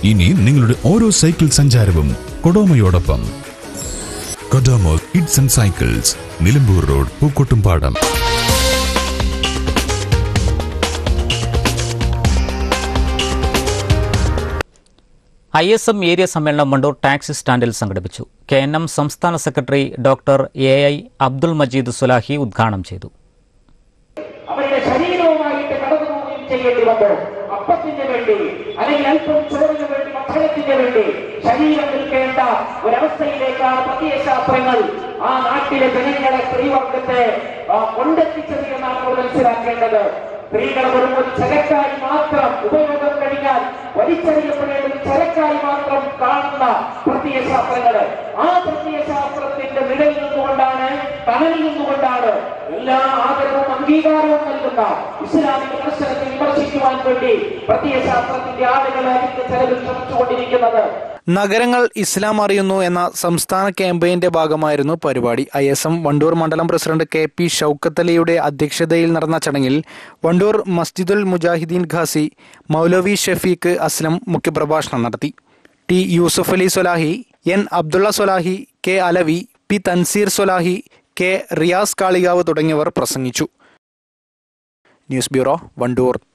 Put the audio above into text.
ഇനി നിങ്ങളുടെ ഓരോ സൈക്കിൾ സഞ്ചാരവും കൊഡോമയോടൊപ്പം Kodomo kids and cycles Nilambur road Pookkottumpadam I S M area സമ്മേളനം വണ്ടൂർ ടാക്സി സ്റ്റാൻഡിൽ സംഘടിപ്പിച്ചു കെ എൻ എം സംസ്ഥാന secretary doctor A I Abdul Majeed Sulahi ഉദ്ഘാടനം ചെയ്തു അവരുടെ ശരീരവുമായിട്ട് കടന്നു പോവുകയും ചെയ്യേണ്ടി വന്നു അപ്പത്തിന് വേണ്ടി അല്ലെങ്കിൽ അല്പം ചോറിന് വേണ്ടി ഭക്ഷണത്തിന് വേണ്ടി ശരീരം നിൽക്കേണ്ട ഒരവസ്ഥയിലേക്കാണ് പ്രത്യയശാസ്ത്രങ്ങൾ ആ നാട്ടിലെ ജനങ്ങളെ സ്ത്രീവർഗത്തെ ആ, കൊണ്ടെത്തിച്ചത് എന്നാണ് നമ്മൾ മനസ്സിലാക്കേണ്ടത് സ്ത്രീകളെ വെറും ഒരു ചരക്കായി മാത്രം ഉപയോഗം കഴിഞ്ഞാൽ വലിച്ചെറിയപ്പെടേണ്ട ഒരു ചരക്കായി മാത്രം കാണുന്ന പ്രത്യയശാസ്ത്രങ്ങള് ആ പ്രത്യയശാസ്ത്രത്തിന്റെ നിഴലിൽ നിന്നുകൊണ്ടാണ് തണലിൽ നിന്നുകൊണ്ടാണ് എല്ലാ ആദരവും അംഗീകാരവും നൽകുന്ന ഇസ്ലാമിക ദർശനത്തെ വിമർശിക്കുവാൻ വേണ്ടി പ്രത്യയശാസ്ത്രത്തിന്റെ ആളുകൾ അതിന്റെ ചെലവിൽ ശ്രമിച്ചുകൊണ്ടിരിക്കുന്നത് നഗരങ്ങൾ ഇസ്ലാം അറിയുന്നു എന്ന സംസ്ഥാന ക്യാമ്പയിന്റെ ഭാഗമായിരുന്നു പരിപാടി ഐ എസ് എം വണ്ടൂർ മണ്ഡലം പ്രസിഡന്റ് കെ പി ഷൌക്കത്തലിയുടെ അധ്യക്ഷതയിൽ നടന്ന ചടങ്ങിൽ വണ്ടൂർ മസ്ജിദുൽ മുജാഹിദീൻ ഖാസി മൗലവി ഷഫീഖ് അസ്ലം മുഖ്യപ്രഭാഷണം നടത്തി T Yusuf Ali Solahi N Abdulla Solahi K Alavi P Thanseer Solahi K Riyas Kalikavu തുടങ്ങിയവർ പ്രസംഗിച്ചു ന്യൂസ് ബ്യൂറോ വണ്ടൂർ